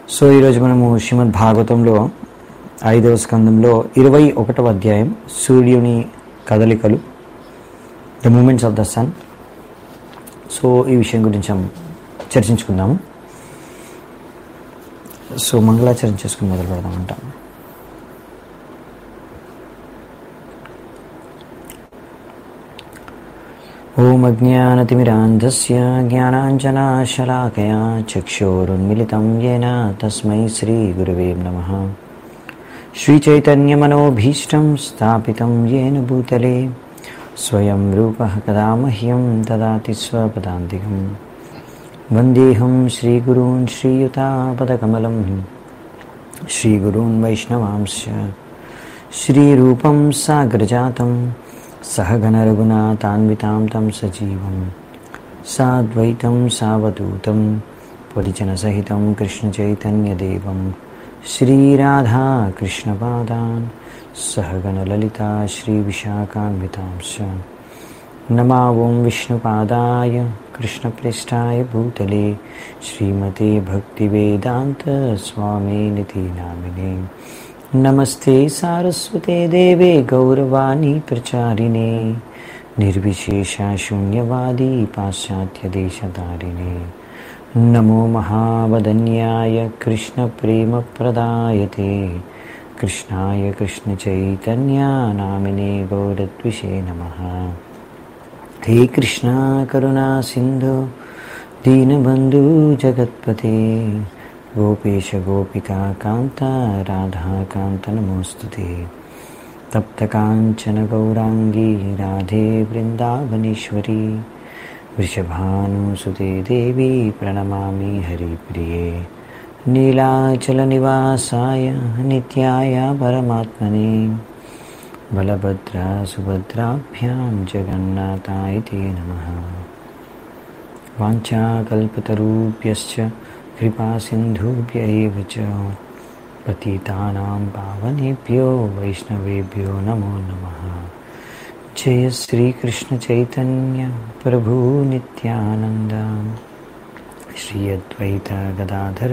So ఈరోజు మనము శ్రీమద్ భాగవతంలో ఐదవ స్కందంలో ఇరవై ఒకటవ అధ్యాయం సూర్యుని కదలికలు the movements of the sun so ఈ విషయం గురించి మనం చర్చించుకుందాము సో మంగళాచరణ చేసుకుని మొదలు పెడదామంట ఓం అజ్ఞానతిమిరాంధస్య జ్ఞానాంజనాశలాకయా చక్షోరున్మిలితం येन తస్మై శ్రీగురవే నమః శ్రీచైతన్యమనోభీష్టం స్థాపితం येन భూతలే స్వయం రూపः కదా మह्यं దదాతి స్వపదాంతికం వందేహం శ్రీగురూన్ శ్రీయుతాపదకమలం శ్రీగురూన్ వైష్ణవాంశ శ్రీరూపం సాగ్రజాతం सहगणरघुनाथान्वितां तं सजीवं साद्वैतं सावधूतं परिजनसहितं कृष्णचैतन्यदेवं श्रीराधाकृष्णपादान् सहगणललिता श्रीविशाखान्वितांश्च नमावों विष्णुपादाय कृष्णप्रेष्ठाय भूतले श्रीमते भक्तिवेदान्तस्वामिनिति नामिने नमस्ते सारस्वते देवे गौरवाणी प्रचारिणे निर्विशेषशून्यवादी पाश्चात्यदेशधारिणे नमो महावदन्याय कृष्णप्रेमप्रदायते कृष्णाय कृष्णचैतन्या नामिने गौरद्विषे नमः हे कृष्णा करुणा सिन्धु दीनबन्धु जगत्पते गोपेश गोपिका कान्ता राधाकान्त नमोऽस्तु ते तप्तकाञ्चन गौराङ्गी राधे वृन्दावनेश्वरी वृषभानुसुते देवी प्रणमामि हरिप्रिये नीलाचलनिवासाय नित्याय परमात्मने बलभद्रा सुभद्राभ्यां जगन्नाथाय ते नमः वाञ्छाकल्पतरुभ्यश्च कृपासिन्धुभ्य एव च पतितानां पावनेभ्यो वैष्णवेभ्यो नमो नमः जय श्रीकृष्णचैतन्य प्रभु नित्यानन्द श्री अद्वैत गदाधर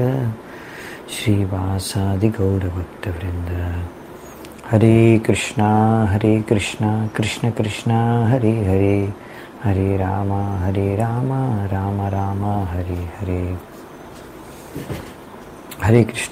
श्रीवासादिगौरभक्तवृन्द हरे कृष्णा हरे कृष्णा कृष्ण कृष्णा हरे हरे हरे राम हरे राम राम राम हरे हरे హరే కృష్ణ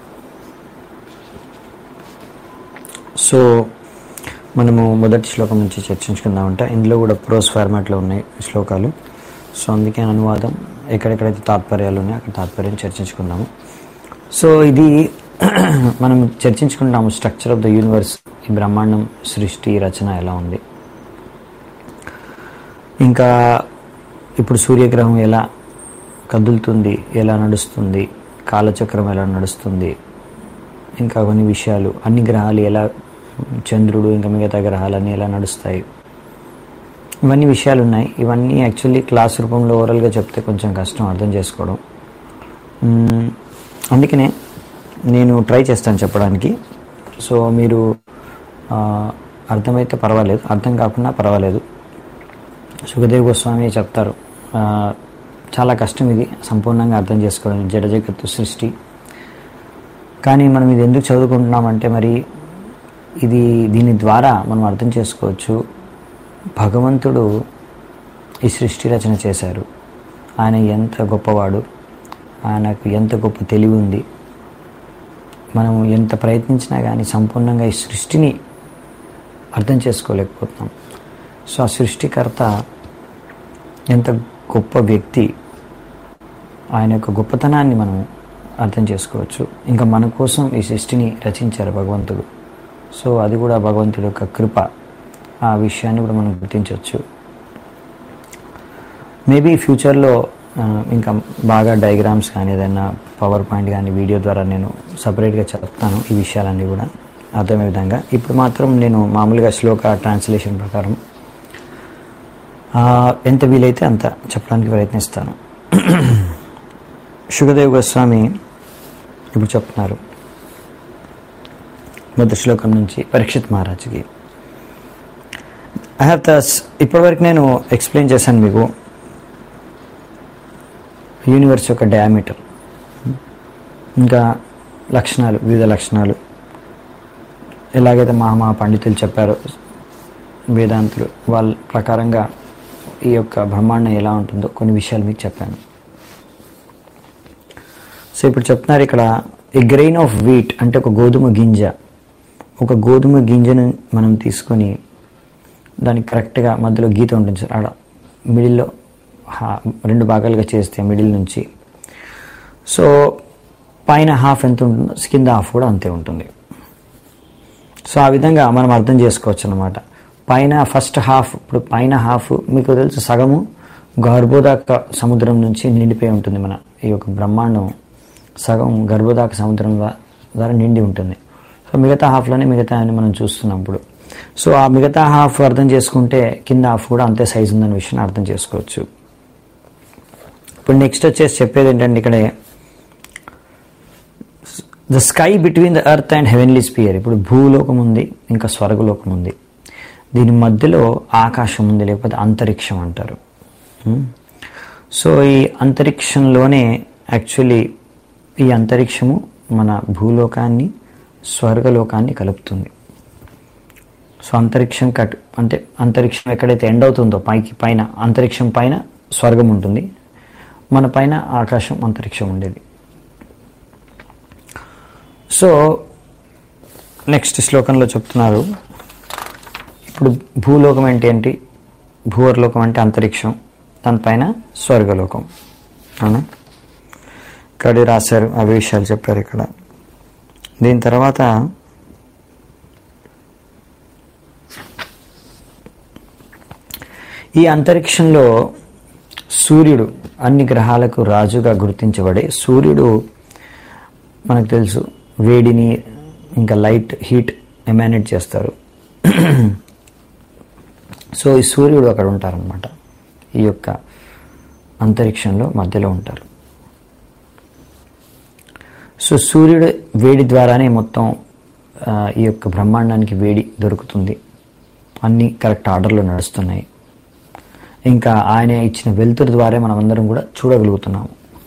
సో మనము మొదటి శ్లోకం నుంచి చర్చించుకుందామంట ఇందులో కూడా ప్రోస్ ఫార్మాట్లో ఉన్నాయి శ్లోకాలు సో అందుకే అనువాదం ఎక్కడెక్కడైతే తాత్పర్యాలు ఉన్నాయో అక్కడ తాత్పర్యం చర్చించుకుందాము సో ఇది మనం చర్చించుకుంటాము స్ట్రక్చర్ ఆఫ్ ద యూనివర్స్ ఈ బ్రహ్మాండం సృష్టి రచన ఎలా ఉంది ఇంకా ఇప్పుడు సూర్యగ్రహం ఎలా కదులుతుంది ఎలా నడుస్తుంది కాలచక్రం ఎలా నడుస్తుంది ఇంకా కొన్ని విషయాలు అన్ని గ్రహాలు ఎలా చంద్రుడు ఇంకా మిగతా గ్రహాలన్నీ ఎలా నడుస్తాయి ఇవన్నీ విషయాలు ఉన్నాయి ఇవన్నీ యాక్చువల్లీ క్లాస్ రూపంలో ఓవరాల్గా చెప్తే కొంచెం కష్టం అర్థం చేసుకోవడం మ్మ్, అందుకనే నేను ట్రై చేస్తాను చెప్పడానికి సో మీరు ఆ, అర్థమైతే పర్వాలేదు అర్థం కాకుండా పర్వాలేదు సుఖదేవ్ గోస్వామి చెప్తారు ఆ, చాలా కష్టం ఇది సంపూర్ణంగా అర్థం చేసుకోవడం జడ జగత్తు సృష్టి కానీ మనం ఇది ఎందుకు చదువుకుంటున్నామంటే మరి ఇది దీని ద్వారా మనం అర్థం చేసుకోవచ్చు భగవంతుడు ఈ సృష్టి రచన చేశారు ఆయన ఎంత గొప్పవాడు ఆయనకు ఎంత గొప్ప తెలివి ఉంది మనం ఎంత ప్రయత్నించినా కానీ సంపూర్ణంగా ఈ సృష్టిని అర్థం చేసుకోలేకపోతున్నాం సో ఆ సృష్టికర్త ఎంత గొప్ప వ్యక్తి ఆయన యొక్క గొప్పతనాన్ని మనం అర్థం చేసుకోవచ్చు ఇంకా మన కోసం ఈ సృష్టిని రచించారు భగవంతుడు సో అది కూడా భగవంతుడి యొక్క కృప ఆ విషయాన్ని కూడా మనం గుర్తించవచ్చు మేబీ ఫ్యూచర్లో ఆ, ఇంకా బాగా డయాగ్రామ్స్ కానీ ఏదైనా పవర్ పాయింట్ కానీ వీడియో ద్వారా నేను సపరేట్గా చెప్తాను ఈ విషయాలన్నీ కూడా అర్థమయ్యే విధంగా ఇప్పుడు మాత్రం నేను మామూలుగా శ్లోక ట్రాన్స్లేషన్ ప్రకారం ఆ, ఎంత వీలైతే అంత చెప్పడానికి ప్రయత్నిస్తాను శుభదేవ్ గోస్వామి ఇప్పుడు చెప్తున్నారు మొదటి శ్లోకం నుంచి పరీక్షిత్ మహారాజ్కి ఐ హ్యావ్ దస్ ఇప్పటివరకు నేను ఎక్స్ప్లెయిన్ చేశాను మీకు యూనివర్స్ యొక్క డయామీటర్ ఇంకా లక్షణాలు వివిధ లక్షణాలు ఎలాగైతే మహామహా పండితులు చెప్పారో వేదాంతులు వాళ్ళ ప్రకారంగా ఈ యొక్క బ్రహ్మాండం ఎలా ఉంటుందో కొన్ని విషయాలు మీకు చెప్పాను సో ఇప్పుడు చెప్తున్నారు ఇక్కడ ఏ గ్రెయిన్ ఆఫ్ వీట్ అంటే ఒక గోధుమ గింజ ఒక గోధుమ గింజను మనం తీసుకొని దానికి కరెక్ట్గా మధ్యలో గీత ఉంటుంది సార్ ఆడ మిడిల్లో హా- రెండు భాగాలుగా చేస్తే మిడిల్ నుంచి సో పైన హాఫ్ ఎంత ఉంటుందో కింద హాఫ్ కూడా అంతే ఉంటుంది సో ఆ విధంగా మనం అర్థం చేసుకోవచ్చు అనమాట పైన ఫస్ట్ హాఫ్ ఇప్పుడు పైన హాఫ్ మీకు తెలుసు సగము గర్భోదాక సముద్రం నుంచి నిండిపోయి ఉంటుంది మన ఈ యొక్క బ్రహ్మాండం సగం గర్భోదాక సముద్రం ద్వా- ద్వారా నిండి ఉంటుంది సో మిగతా హాఫ్లోనే మిగతా అని మనం చూస్తున్నాం ఇప్పుడు సో ఆ మిగతా హాఫ్ అర్థం చేసుకుంటే కింద హాఫ్ కూడా అంతే సైజు ఉందన్న విషయాన్ని అర్థం చేసుకోవచ్చు ఇప్పుడు నెక్స్ట్ వచ్చేసి చెప్పేది ఏంటంటే ఇక్కడే the sky between the earth and heavenly sphere ఇప్పుడు భూలోకం ఉంది ఇంకా స్వర్గలోకం ఉంది దీని మధ్యలో ఆకాశం ఉంది లేకపోతే అంతరిక్షం అంటారు Hmm? సో ఈ అంతరిక్షంలోనే యాక్చువల్లీ ఈ అంతరిక్షము మన భూలోకాన్ని స్వర్గలోకాన్ని కలుపుతుంది సో అంతరిక్షం కట్ అంటే అంతరిక్షం ఎక్కడైతే ఎండ్ అవుతుందో పైకి పైన అంతరిక్షం పైన స్వర్గం ఉంటుంది మన పైన ఆకాశం అంతరిక్షం ఉండేది సో నెక్స్ట్ శ్లోకంలో చెప్తున్నారు ఇప్పుడు భూలోకం అంటే ఏంటి భూవర్లోకం అంటే అంతరిక్షం దానిపైన స్వర్గలోకం అవునా ఇక్కడ రాశారు అవి విషయాలు చెప్పారు ఇక్కడ దీని తర్వాత ఈ అంతరిక్షంలో సూర్యుడు అన్ని గ్రహాలకు రాజుగా గుర్తించబడే సూర్యుడు మనకు తెలుసు వేడిని ఇంకా లైట్ హీట్ ఎమానేట్ చేస్తారు సో ఈ సూర్యుడు అక్కడ ఉంటారనమాట ఈ యొక్క అంతరిక్షంలో మధ్యలో ఉంటారు సో సూర్యుడు వేడి ద్వారానే మొత్తం ఆ, ఈ యొక్క బ్రహ్మాండానికి వేడి దొరుకుతుంది అన్నీ కరెక్ట్ ఆర్డర్లో నడుస్తున్నాయి ఇంకా ఆయన ఇచ్చిన వెలుతురు ద్వారా మనం అందరం కూడా చూడగలుగుతున్నాము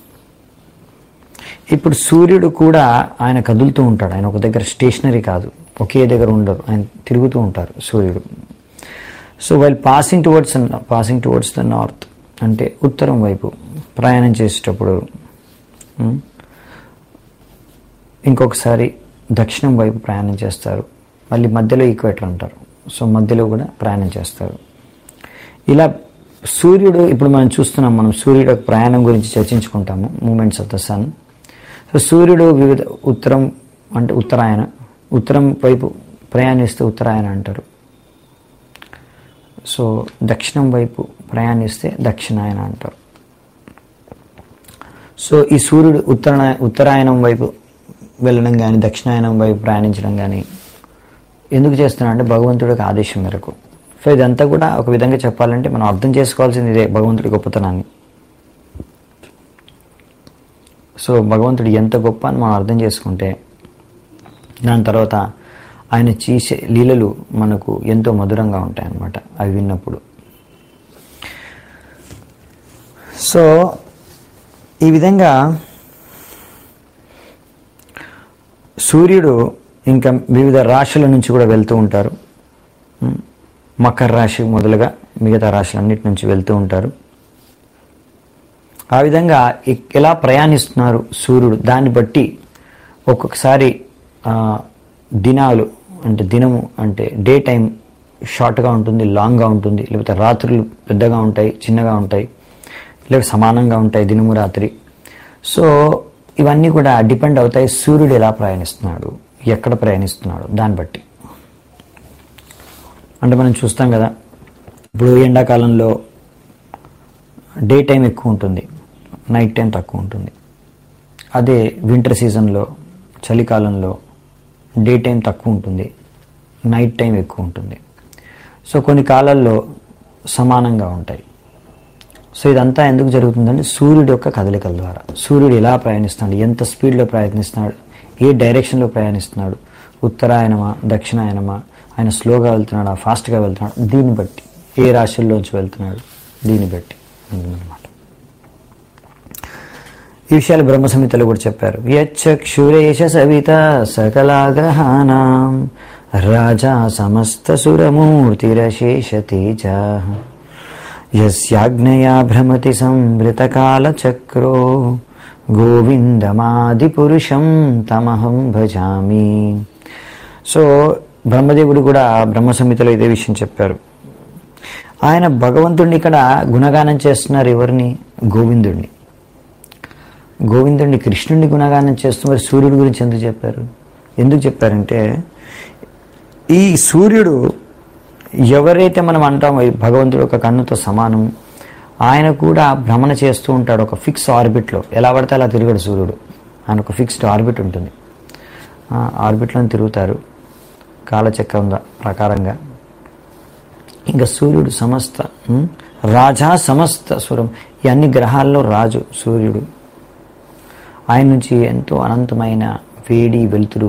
ఇప్పుడు సూర్యుడు కూడా ఆయన కదులుతూ ఉంటాడు ఆయన ఒక దగ్గర స్టేషనరీ కాదు ఒకే దగ్గర ఉండరు ఆయన తిరుగుతూ ఉంటారు సూర్యుడు so while passing towards passing towards the north అంటే ఉత్తరం వైపు ప్రయాణం చేసేటప్పుడు ఉమ్, ఇంకొకసారి దక్షిణం వైపు ప్రయాణం చేస్తారు మళ్ళీ మధ్యలో ఈక్వేటర్ అంటారు సో మధ్యలో కూడా ప్రయాణం చేస్తారు ఇలా సూర్యుడు ఇప్పుడు మనం చూస్తున్నాం మనం సూర్యుడు యొక్క ప్రయాణం గురించి చర్చించుకుంటాము movements of the sun so సూర్యుడు వివిధ ఉత్తరం అంటే ఉత్తరాయణ ఉత్తరం వైపు ప్రయాణిస్తే ఉత్తరాయణ అంటారు సో దక్షిణం వైపు ప్రయాణిస్తే దక్షిణాయన అంటారు సో ఈ సూర్యుడు ఉత్తర ఉత్తరాయణం వైపు వెళ్ళడం కానీ దక్షిణాయనం వైపు ప్రయాణించడం కానీ ఎందుకు చేస్తున్నా అంటే భగవంతుడి యొక్క ఆదేశం మేరకు సో ఇదంతా కూడా ఒక విధంగా చెప్పాలంటే మనం అర్థం చేసుకోవాల్సింది ఇదే భగవంతుడి గొప్పతనాన్ని సో భగవంతుడు ఎంత గొప్ప అని మనం అర్థం చేసుకుంటే దాని తర్వాత ఆయన చేసే లీలలు మనకు ఎంతో మధురంగా ఉంటాయి అన్నమాట అవి విన్నప్పుడు సో ఈ విధంగా సూర్యుడు ఇంకా వివిధ రాశుల నుంచి కూడా వెళ్తూ ఉంటారు ఉమ్, మకర రాశి మొదలుగా మిగతా రాశులన్నిటి నుంచి వెళ్తూ ఉంటారు ఆ విధంగా ఎ- ఎలా ప్రయాణిస్తున్నారు సూర్యుడు దాన్ని బట్టి ఒక్కొక్కసారి ఆ, దినాలు అంటే దినము అంటే డే టైం షార్ట్గా ఉంటుంది లాంగ్గా ఉంటుంది లేకపోతే రాత్రులు పెద్దగా ఉంటాయి చిన్నగా ఉంటాయి లేకపోతే సమానంగా ఉంటాయి దినము రాత్రి సో ఇవన్నీ కూడా డిపెండ్ అవుతాయి సూర్యుడు ఎలా ప్రయాణిస్తున్నాడు ఎక్కడ ప్రయాణిస్తున్నాడు దాన్ని బట్టి అంటే మనం చూస్తాం కదా ఇప్పుడు ఎండాకాలంలో డే టైం ఎక్కువ ఉంటుంది నైట్ టైం తక్కువ ఉంటుంది అదే వింటర్ సీజన్లో చలికాలంలో డే టైం తక్కువ ఉంటుంది నైట్ టైం ఎక్కువ ఉంటుంది సో కొన్ని కాలాల్లో సమానంగా ఉంటాయి సో ఇదంతా ఎందుకు జరుగుతుందంటే సూర్యుడు యొక్క కదలికల ద్వారా సూర్యుడు ఎలా ప్రయాణిస్తున్నాడు ఎంత స్పీడ్లో ప్రయత్నిస్తున్నాడు ఏ డైరెక్షన్లో ప్రయాణిస్తున్నాడు ఉత్తరాయణమా దక్షిణాయనమా ఆయన స్లోగా వెళ్తున్నాడా ఫాస్ట్గా వెళ్తున్నాడు దీన్ని బట్టి ఏ రాశుల్లోంచి వెళ్తున్నాడు దీన్ని బట్టి అనమాట ఈ విషయాలు బ్రహ్మ సంహితలో కూడా చెప్పారు యచ్చక్షురేష సవిత సకలాగ్రహాణం రాజా సమస్త సురమూర్తిరశేష తేజ యస్యాజ్ఞయా భ్రమతి సంవృతకాల చక్రో గోవిందమాది పురుషం తమహం భజామి సో బ్రహ్మదేవుడు కూడా బ్రహ్మ సంహితలో ఇదే విషయం చెప్పారు ఆయన భగవంతుడిని ఇక్కడ గుణగానం చేస్తున్నారు ఎవరిని గోవిందుడిని గోవిందుడిని కృష్ణుడిని గుణగానం చేస్తూ మరి సూర్యుడి గురించి ఎందుకు చెప్పారు ఎందుకు చెప్పారంటే ఈ సూర్యుడు ఎవరైతే మనం అంటామో ఈ భగవంతుడు ఒక కన్నుతో సమానం ఆయన కూడా భ్రమణ చేస్తూ ఉంటాడు ఒక ఫిక్స్ ఆర్బిట్లో ఎలా పడితే అలా తిరగడు సూర్యుడు ఆయన ఒక ఫిక్స్డ్ ఆర్బిట్ ఉంటుంది ఆ ఆర్బిట్లో తిరుగుతారు కాలచక్రం ద- ప్రకారంగా ఇంకా సూర్యుడు సమస్త ఉమ్, రాజా సమస్త సురం ఈ అన్ని గ్రహాల్లో రాజు సూర్యుడు ఆయన నుంచి ఎంతో అనంతమైన వేడి వెలుతురు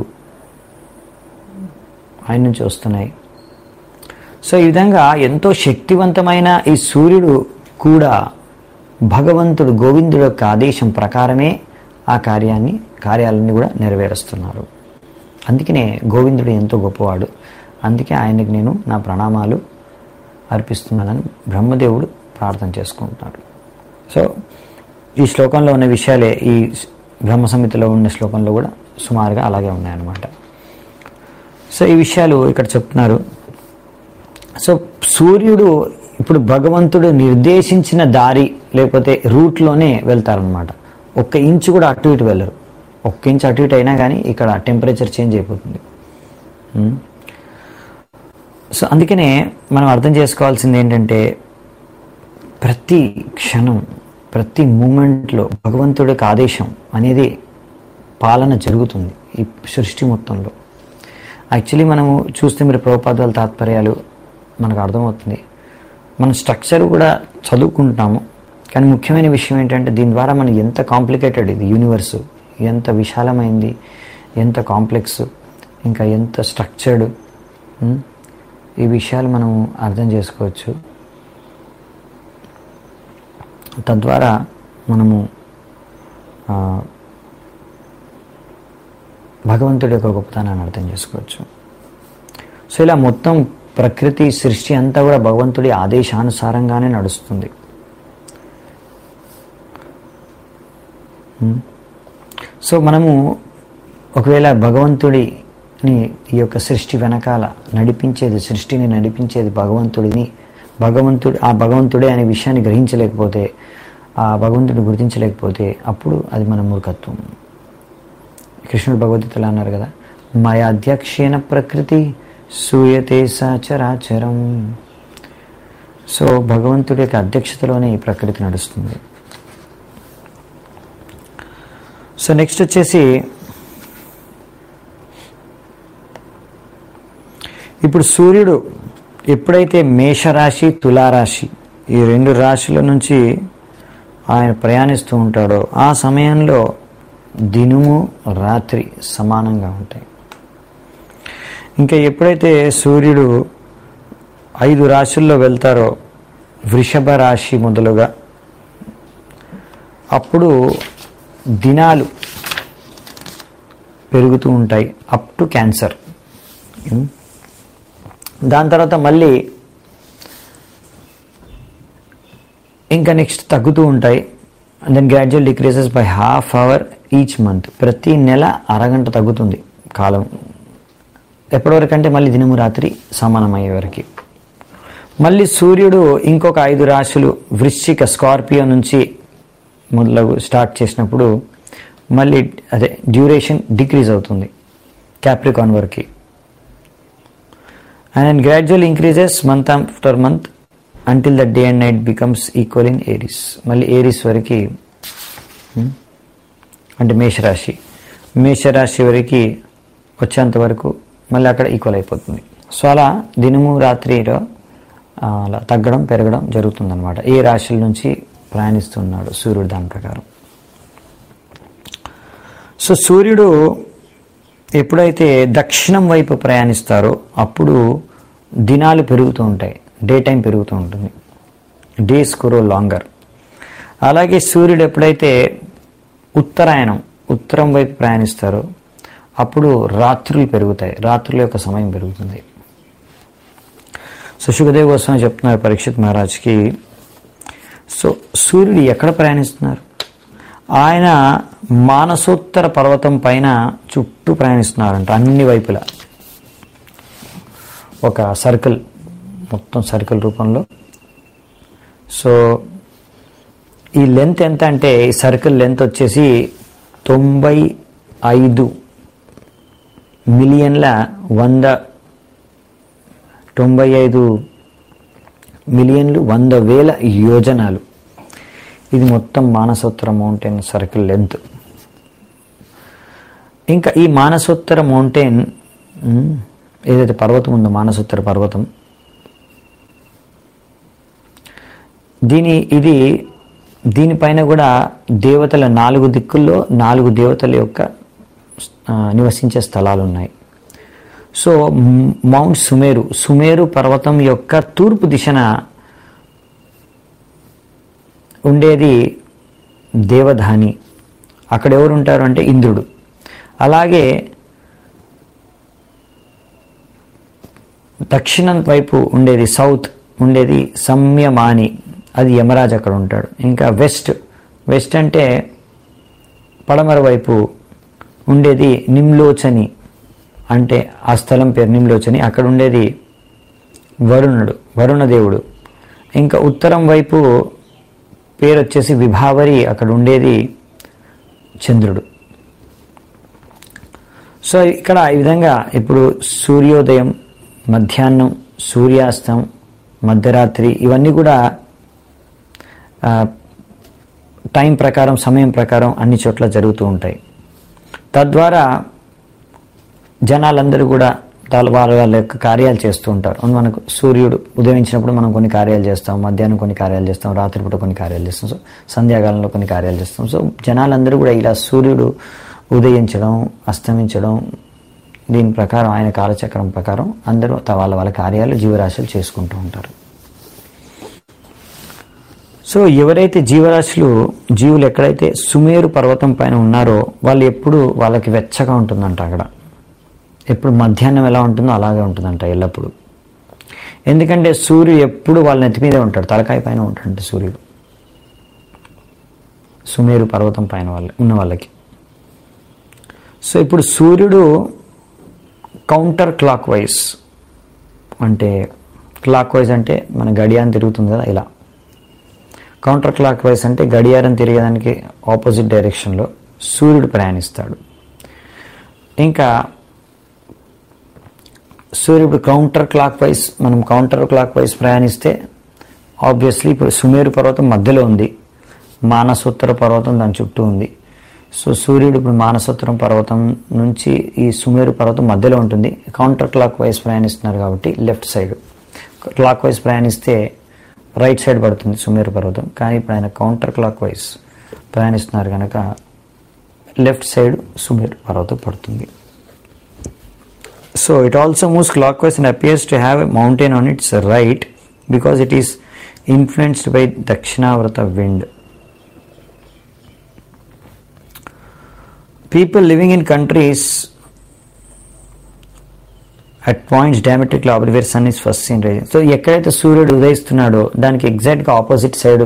ఆయన నుంచి వస్తున్నాయి సో ఈ విధంగా ఎంతో శక్తివంతమైన ఈ సూర్యుడు కూడా భగవంతుడు గోవిందుడు యొక్క ఆదేశం ప్రకారమే ఆ కార్యాన్ని కార్యాలన్నీ కూడా నెరవేరుస్తున్నారు అందుకనే గోవిందుడు ఎంతో గొప్పవాడు అందుకే ఆయనకి నేను నా ప్రణామాలు అర్పిస్తున్నానని బ్రహ్మదేవుడు ప్రార్థన చేసుకుంటున్నాడు సో ఈ శ్లోకంలో ఉన్న విషయాలే ఈ బ్రహ్మ సంహితలో ఉన్న శ్లోకంలో కూడా సుమారుగా అలాగే ఉన్నాయన్నమాట సో ఈ విషయాలు ఇక్కడ చెప్తున్నారు సో సూర్యుడు ఇప్పుడు భగవంతుడు నిర్దేశించిన దారి లేకపోతే రూట్లోనే వెళ్తారనమాట ఒక్క ఇంచు కూడా అటు ఇటు వెళ్ళరు ఒక్క ఇంచు అటు ఇటు అయినా కానీ ఇక్కడ టెంపరేచర్ చేంజ్ అయిపోతుంది ఉమ్. సో అందుకనే మనం అర్థం చేసుకోవాల్సింది ఏంటంటే ప్రతి క్షణం ప్రతి మూమెంట్లో భగవంతుడి యొక్క ఆదేశం అనేది పాలన జరుగుతుంది ఈ సృష్టి మొత్తంలో యాక్చువల్లీ మనము చూస్తే మీరు ప్రభుపాదాల తాత్పర్యాలు మనకు అర్థమవుతుంది మన స్ట్రక్చర్ కూడా చదువుకుంటున్నాము కానీ ముఖ్యమైన విషయం ఏంటంటే దీని ద్వారా మనం ఎంత కాంప్లికేటెడ్ ఇది యూనివర్స్ ఎంత విశాలమైంది ఎంత కాంప్లెక్స్ ఇంకా ఎంత స్ట్రక్చర్డ్ ఈ విషయాలు మనం అర్థం చేసుకోవచ్చు తద్వారా మనము ఆ, భగవంతుడి యొక్క గొప్పతనాన్ని అర్థం చేసుకోవచ్చు సో ఇలా మొత్తం ప్రకృతి సృష్టి అంతా కూడా భగవంతుడి ఆదేశానుసారంగానే నడుస్తుంది ఉమ్. సో మనము ఒకవేళ భగవంతుడిని ఈ యొక్క సృష్టి వెనకాల నడిపించేది సృష్టిని నడిపించేది భగవంతుడిని భగవంతుడు ఆ భగవంతుడే అనే విషయాన్ని గ్రహించలేకపోతే ఆ భగవంతుడిని గుర్తించలేకపోతే అప్పుడు అది మన మూర్ఖత్వం కృష్ణుడు భగవద్గీతలో అన్నారు కదా మయాధ్యక్షేణ ప్రకృతి సూయతే సచరాచరం సో భగవంతుడి యొక్క అధ్యక్షతలోనే ఈ ప్రకృతి నడుస్తుంది సో నెక్స్ట్ వచ్చేసి ఇప్పుడు సూర్యుడు ఎప్పుడైతే మేషరాశి తులారాశి ఈ రెండు రాశుల నుంచి ఆయన ప్రయాణిస్తూ ఉంటాడో ఆ సమయంలో దినము రాత్రి సమానంగా ఉంటాయి ఇంకా ఎప్పుడైతే సూర్యుడు ఐదు రాశుల్లో వెళ్తారో వృషభ రాశి మొదలుగా అప్పుడు దినాలు పెరుగుతూ ఉంటాయి అప్ టు క్యాన్సర్ ఉమ్. దాని తర్వాత మళ్ళీ ఇంకా నెక్స్ట్ తగ్గుతూ ఉంటాయి then gradual decreases by half hour each month ప్రతి నెల అరగంట తగ్గుతుంది కాలం ఎప్పటివరకు అంటే మళ్ళీ దినము రాత్రి సమానమయ్యే వరకు మళ్ళీ సూర్యుడు ఇంకొక ఐదు రాశులు వృశ్చిక స్కార్పియో నుంచి మొదలగు స్టార్ట్ చేసినప్పుడు మళ్ళీ అదే డ్యూరేషన్ డిక్రీజ్ అవుతుంది క్యాప్రికాన్ వరకు and gradual increases month after month until the day and night becomes equal in Aries మళ్ళీ ఏరిస్ వరకు hmm, అంటే మేషరాశి మేషరాశి వరకు వచ్చేంత వరకు మళ్ళీ అక్కడ ఈక్వల్ అయిపోతుంది సో అలా దినము రాత్రిలో ఆ, అలా తగ్గడం పెరగడం జరుగుతుందన్నమాట ఏ రాశుల నుంచి ప్రయాణిస్తున్నాడు సూర్యుడు దాని ప్రకారం సో సూర్యుడు ఎప్పుడైతే దక్షిణం వైపు ప్రయాణిస్తారో అప్పుడు దినాలు పెరుగుతూ ఉంటాయి డే టైం పెరుగుతూ ఉంటుంది డేస్ కురో లాంగర్ అలాగే సూర్యుడు ఎప్పుడైతే ఉత్తరాయణం ఉత్తరం వైపు ప్రయాణిస్తారో అప్పుడు రాత్రులు పెరుగుతాయి రాత్రుల యొక్క సమయం పెరుగుతుంది సో సుఖదేవ్ గోస్వామి చెప్తున్నారు పరీక్షిత్ మహారాజ్కి సో సూర్యుడు ఎక్కడ ప్రయాణిస్తున్నారు ఆయన మానసోత్తర పర్వతం పైన చుట్టూ ప్రయాణిస్తున్నారంట అన్ని వైపులా ఒక సర్కిల్ మొత్తం సర్కిల్ రూపంలో సో ఈ లెంత్ ఎంత అంటే ఈ సర్కిల్ లెంత్ వచ్చేసి తొంభై ఐదు మిలియన్ల వంద తొంభై ఐదు మిలియన్లు వంద వేల యోజనాలు ఇది మొత్తం మానసోత్తర మౌంటైన్ సర్కిల్ లెంత్ ఇంకా ఈ మానసోత్తర మౌంటైన్ ఉమ్, ఏదైతే పర్వతం ఉందో మానసోత్తర పర్వతం దీని ఇది దీనిపైన కూడా దేవతల నాలుగు దిక్కుల్లో నాలుగు దేవతల యొక్క ఆ, నివసించే స్థలాలు ఉన్నాయి so um, mount Sumeru Sumeru పర్వతం యొక్క తూర్పు దిశన ఉండేది దేవధాని అక్కడ ఎవరు ఉంటారు అంటే ఇంద్రుడు అలాగే దక్షిణం వైపు ఉండేది సౌత్ ఉండేది సంయమాని అది యమరాజ్ అక్కడ ఉంటాడు ఇంకా వెస్ట్ వెస్ట్ అంటే పడమర వైపు ఉండేది నిమ్లోచని అంటే ఆ స్థలం పేరు నిమ్లోచని అక్కడ ఉండేది వరుణుడు వరుణదేవుడు ఇంకా ఉత్తరం వైపు పేరు వచ్చేసి విభావరి అక్కడ ఉండేది చంద్రుడు సో ఇక్కడ ఈ విధంగా ఇప్పుడు సూర్యోదయం మధ్యాహ్నం సూర్యాస్తం మధ్యరాత్రి ఇవన్నీ కూడా ఆ, టైం ప్రకారం సమయం ప్రకారం అన్ని చోట్ల జరుగుతూ ఉంటాయి తద్వారా జనాలందరూ కూడా వాళ్ళ వాళ్ళ వాళ్ళ యొక్క కార్యాలు చేస్తూ ఉంటారు అవును, మనకు సూర్యుడు ఉదయించినప్పుడు మనం కొన్ని కార్యాలు చేస్తాం మధ్యాహ్నం కొన్ని కార్యాలు చేస్తాం రాత్రిపూట కొన్ని కార్యాలు చేస్తాం సో సంధ్యాకాలంలో కొన్ని కార్యాలు చేస్తాం సో జనాలందరూ కూడా ఇలా సూర్యుడు ఉదయించడం అస్తమించడం దీని ప్రకారం ఆయన కాలచక్రం ప్రకారం అందరూ త- వాళ్ళ వాళ్ళ కార్యాలు జీవరాశులు చేసుకుంటూ ఉంటారు సో ఎవరైతే జీవరాశులు జీవులు ఎక్కడైతే సుమేరు పర్వతం పైన ఉన్నారో వాళ్ళు ఎప్పుడు వాళ్ళకి వెచ్చగా ఉంటుందంట అక్కడ ఎప్పుడు మధ్యాహ్నం ఎలా ఉంటుందో అలాగే ఉంటుందంట ఎల్లప్పుడూ ఎందుకంటే సూర్యుడు ఎప్పుడు వాళ్ళ నెత్తి మీదే ఉంటాడు తలకాయ పైన ఉంటాడంట సూర్యుడు సుమేరు పర్వతం పైన వాళ్ళ ఉన్న వాళ్ళకి సో ఇప్పుడు సూర్యుడు కౌంటర్ క్లాక్ వైజ్ అంటే క్లాక్ వైజ్ అంటే మన గడియారం తిరుగుతుంది కదా ఇలా కౌంటర్ క్లాక్ వైజ్ అంటే గడియారం తిరిగేదానికి ఆపోజిట్ డైరెక్షన్లో సూర్యుడు ప్రయాణిస్తాడు ఇంకా సూర్యుడు కౌంటర్ క్లాక్ వైజ్ మనం కౌంటర్ క్లాక్ వైజ్ ప్రయాణిస్తే ఆబ్వియస్లీ ఇప్పుడు సుమేరు పర్వతం మధ్యలో ఉంది మానసోత్తర పర్వతం దాని చుట్టూ ఉంది సో సూర్యుడు ఇప్పుడు మానసోత్తరం పర్వతం నుంచి ఈ సుమేరు పర్వతం మధ్యలో ఉంటుంది కౌంటర్ క్లాక్ వైజ్ ప్రయాణిస్తున్నారు కాబట్టి లెఫ్ట్ సైడ్ క్లాక్ వైజ్ ప్రయాణిస్తే రైట్ సైడ్ పడుతుంది సుమేరు పర్వతం కానీ ఇప్పుడు ఆయన కౌంటర్ క్లాక్ వైజ్ ప్రయాణిస్తున్నారు కనుక లెఫ్ట్ సైడ్ సుమేరు పర్వతం పడుతుంది So it also moves clockwise and appears to have a mountain on its right because it is influenced by Dakshinavrata wind. People living in countries at points diametrically opposite where sun is first seen rising. So ఎక్కడైతే సూర్యుడు ఉదయిస్తున్నాడో దానికి ఎగ్జాక్ట్గా opposite side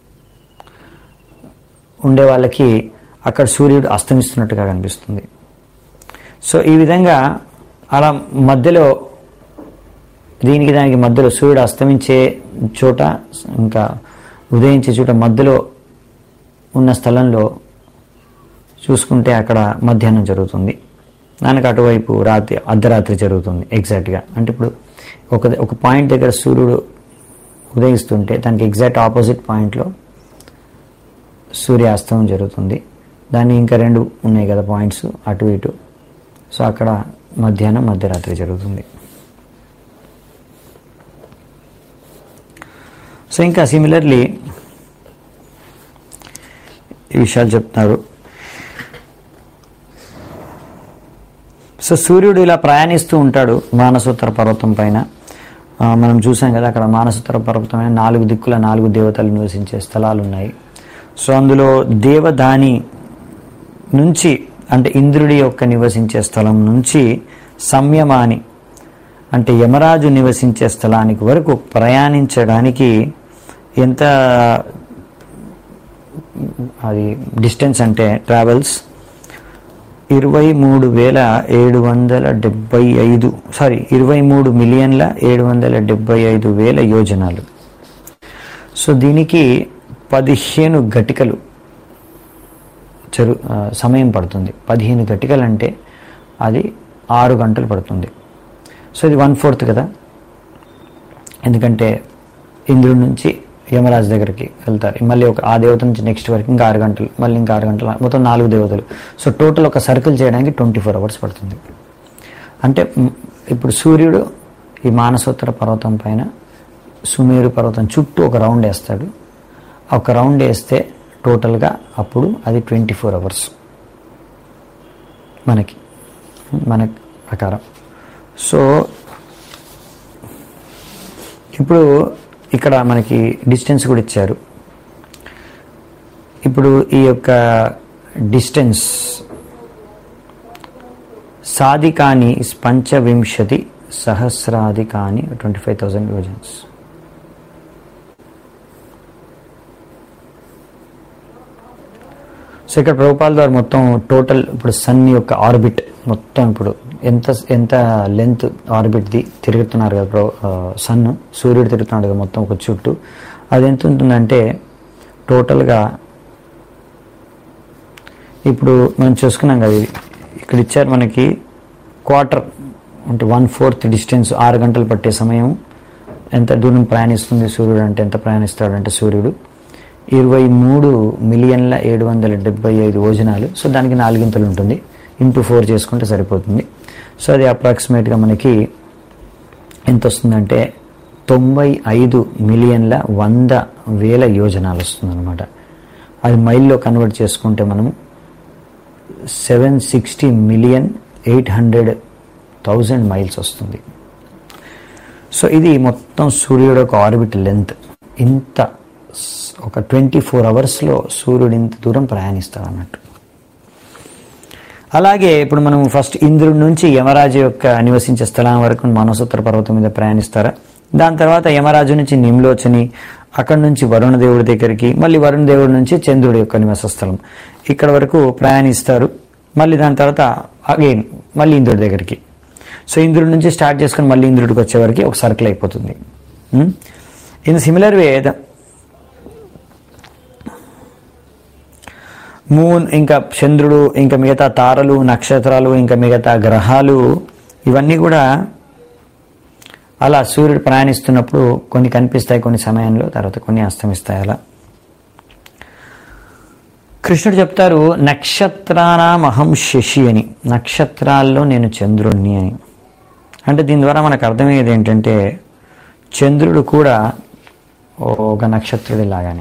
ఉండే వాళ్ళకి అక్కడ సూర్యుడు అస్తమిస్తున్నట్టుగా కనిపిస్తుంది so ఈ విధంగా అలా మధ్యలో దీనికి దానికి మధ్యలో సూర్యుడు అస్తమించే చోట ఇంకా ఉదయించే చోట మధ్యలో ఉన్న స్థలంలో చూసుకుంటే అక్కడ మధ్యాహ్నం జరుగుతుంది దానికి అటువైపు రాత్రి అర్ధరాత్రి జరుగుతుంది ఎగ్జాక్ట్గా అంటే ఇప్పుడు ఒక ఒక పాయింట్ దగ్గర సూర్యుడు ఉదయిస్తుంటే దానికి ఎగ్జాక్ట్ ఆపోజిట్ పాయింట్లో సూర్యాస్తమం జరుగుతుంది దాన్ని ఇంకా రెండు ఉన్నాయి కదా పాయింట్స్ అటు ఇటు సో అక్కడ మధ్యాహ్నం మధ్యరాత్రి జరుగుతుంది సో ఇంకా సిమిలర్లీ ఈ విషయాలు చెప్తున్నారు సో సూర్యుడు ఇలా ప్రయాణిస్తూ ఉంటాడు మానసోత్తర పర్వతం పైన ఆ, మనం చూసాం కదా అక్కడ మానసోత్తర పర్వతం పైన నాలుగు దిక్కుల నాలుగు దేవతలు నివసించే స్థలాలు ఉన్నాయి సో అందులో దేవదాని నుంచి అంటే ఇంద్రుడి యొక్క నివసించే స్థలం నుంచి సంయమాని అంటే యమరాజు నివసించే స్థలానికి వరకు ప్రయాణించడానికి ఎంత అది డిస్టెన్స్ అంటే ట్రావెల్స్ ఇరవై మూడు వేల ఏడు వందల డెబ్బై ఐదు సారీ ఇరవై మూడు మిలియన్ల ఏడు వందల డెబ్బై ఐదు వేల యోజనాలు సో దీనికి పదిహేను గటికలు చెరు ఆ, సమయం పడుతుంది పదిహేను గటికలు అంటే అది ఆరు గంటలు పడుతుంది సో ఇది వన్ ఫోర్త్ కదా ఎందుకంటే ఇంద్రుడి నుంచి యమరాజు దగ్గరికి వెళ్తారు మళ్ళీ ఒక ఆ దేవత నుంచి నెక్స్ట్ వరకు ఇంకా ఆరు గంటలు మళ్ళీ ఇంకా ఆరు గంటలు మొత్తం నాలుగు దేవతలు సో టోటల్ ఒక సర్కిల్ చేయడానికి ట్వంటీ ఫోర్ అవర్స్ పడుతుంది అంటే మ్, ఇప్పుడు సూర్యుడు ఈ మానసోత్తర పర్వతం పైన సుమేరు పర్వతం చుట్టూ ఒక రౌండ్ వేస్తాడు ఒక రౌండ్ వేస్తే టోటల్గా అప్పుడు అది ట్వంటీ ఫోర్ అవర్స్ మనకి మన ప్రకారం సో ఇప్పుడు ఇక్కడ మనకి డిస్టెన్స్ కూడా ఇచ్చారు ఇప్పుడు ఈ యొక్క డిస్టెన్స్ సాధికాని పంచవింశతి సహస్రాధికాని ట్వంటీ ఫైవ్ థౌజండ్ యోజన్స్ సో ఇక్కడ ప్రభుపాల్ ద్వారా మొత్తం టోటల్ ఇప్పుడు సన్ యొక్క ఆర్బిట్ మొత్తం ఇప్పుడు ఎంత ఎంత లెంత్ ఆర్బిట్ది తిరుగుతున్నారు కదా ప్రభు సన్ సూర్యుడు తిరుగుతున్నాడు కదా మొత్తం ఒక చుట్టూ అది ఎంత ఉంటుందంటే టోటల్గా ఇప్పుడు మనం చూసుకున్నాం కదా ఇది ఇక్కడ ఇచ్చారు మనకి క్వార్టర్ అంటే వన్ ఫోర్త్ డిస్టెన్స్ ఆరు గంటలు పట్టే సమయం ఎంత దూరం ప్రయాణిస్తుంది సూర్యుడు అంటే ఎంత ప్రయాణిస్తాడు అంటే సూర్యుడు ఇరవై మూడు మిలియన్ల ఏడు వందల డెబ్బై ఐదు ఓజనాలు సో దానికి నాలుగింతలు ఉంటుంది ఇంటూ ఫోర్ చేసుకుంటే సరిపోతుంది సో అది అప్రాక్సిమేట్గా మనకి ఎంత వస్తుందంటే తొంభై ఐదు మిలియన్ల వంద వేల యోజనాలు వస్తుందన్నమాట అది మైల్లో కన్వర్ట్ చేసుకుంటే మనం seven sixty million eight hundred thousand miles వస్తుంది సో ఇది మొత్తం సూర్యుడు ఒక ఆర్బిట్ లెంత్ ఇంత స్- ఒక ట్వంటీ ఫోర్ అవర్స్లో సూర్యుడు ఇంత దూరం ప్రయాణిస్తాడు అన్నట్టు అలాగే ఇప్పుడు మనం ఫస్ట్ ఇంద్రుడి నుంచి యమరాజు యొక్క నివసించే స్థలం వరకు మానసోత్తర పర్వతం మీద ప్రయాణిస్తారా దాని తర్వాత యమరాజు నుంచి నిమ్లోచని అక్కడి నుంచి వరుణ దేవుడి దగ్గరికి మళ్ళీ వరుణ దేవుడి నుంచి చంద్రుడి యొక్క నివాస స్థలం ఇక్కడ వరకు ప్రయాణిస్తారు మళ్ళీ దాని తర్వాత అగైన్ మళ్ళీ ఇంద్రుడి దగ్గరికి సో ఇంద్రుడి నుంచి స్టార్ట్ చేసుకుని మళ్ళీ ఇంద్రుడికి వచ్చేవరకు ఒక సర్కిల్ అయిపోతుంది ఇన్ సిమిలర్ వే మూన్ ఇంకా చంద్రుడు ఇంకా మిగతా తారలు నక్షత్రాలు ఇంకా మిగతా గ్రహాలు ఇవన్నీ కూడా అలా సూర్యుడు ప్రయాణిస్తున్నప్పుడు కొన్ని కనిపిస్తాయి కొన్ని సమయంలో తర్వాత కొన్ని అస్తమిస్తాయి అలా కృష్ణుడు చెప్తారు నక్షత్రానామహం శశి అని నక్షత్రాల్లో నేను చంద్రుడిని అని అంటే దీని ద్వారా మనకు అర్థమయ్యేది ఏంటంటే చంద్రుడు కూడా ఒక నక్షత్రుడి లాగానే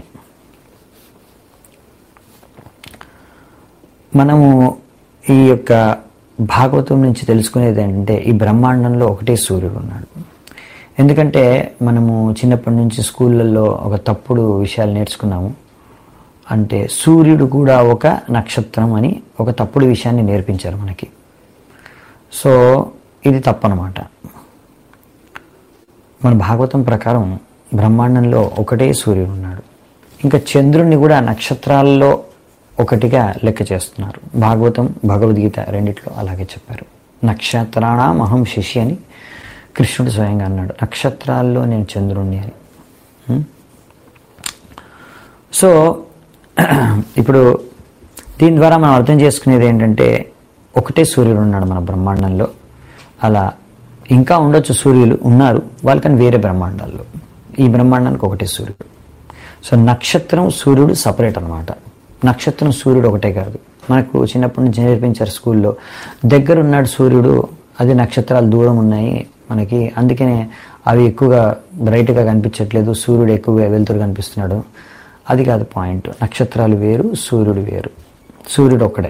మనము ఈ యొక్క భాగవతం నుంచి తెలుసుకునేది ఏంటంటే ఈ బ్రహ్మాండంలో ఒకటే సూర్యుడు ఉన్నాడు ఎందుకంటే మనము చిన్నప్పటి నుంచి స్కూళ్ళల్లో ఒక తప్పుడు విషయాలు నేర్చుకున్నాము అంటే సూర్యుడు కూడా ఒక నక్షత్రం అని ఒక తప్పుడు విషయాన్ని నేర్పించారు మనకి సో ఇది తప్పనమాట మన భాగవతం ప్రకారం బ్రహ్మాండంలో ఒకటే సూర్యుడు ఉన్నాడు ఇంకా చంద్రుణ్ణి కూడా నక్షత్రాల్లో ఒకటిగా లెక్క చేస్తున్నారు భాగవతం భగవద్గీత రెండిట్లో అలాగే చెప్పారు నక్షత్రాణం అహం శశి అని కృష్ణుడు స్వయంగా అన్నాడు నక్షత్రాల్లో నేను చంద్రుణ్ణి అని హ్మ్? సో ఇప్పుడు దీని ద్వారా మనం అర్థం చేసుకునేది ఏంటంటే ఒకటే సూర్యుడు ఉన్నాడు మన బ్రహ్మాండంలో అలా ఇంకా ఉండొచ్చు సూర్యులు ఉన్నారు వాళ్ళకని వేరే బ్రహ్మాండాల్లో ఈ బ్రహ్మాండానికి ఒకటే సూర్యుడు సో నక్షత్రం సూర్యుడు సపరేట్ అనమాట నక్షత్రం సూర్యుడు ఒకటే కాదు మనకు చిన్నప్పటి నుంచి నేర్పించారు స్కూల్లో దగ్గర ఉన్నాడు సూర్యుడు అది నక్షత్రాలు దూరం ఉన్నాయి మనకి అందుకనే అవి ఎక్కువగా బ్రైట్గా కనిపించట్లేదు సూర్యుడు ఎక్కువగా వెలుతురు కనిపిస్తున్నాడు అది కాదు పాయింట్ నక్షత్రాలు వేరు సూర్యుడు వేరు సూర్యుడు ఒక్కడే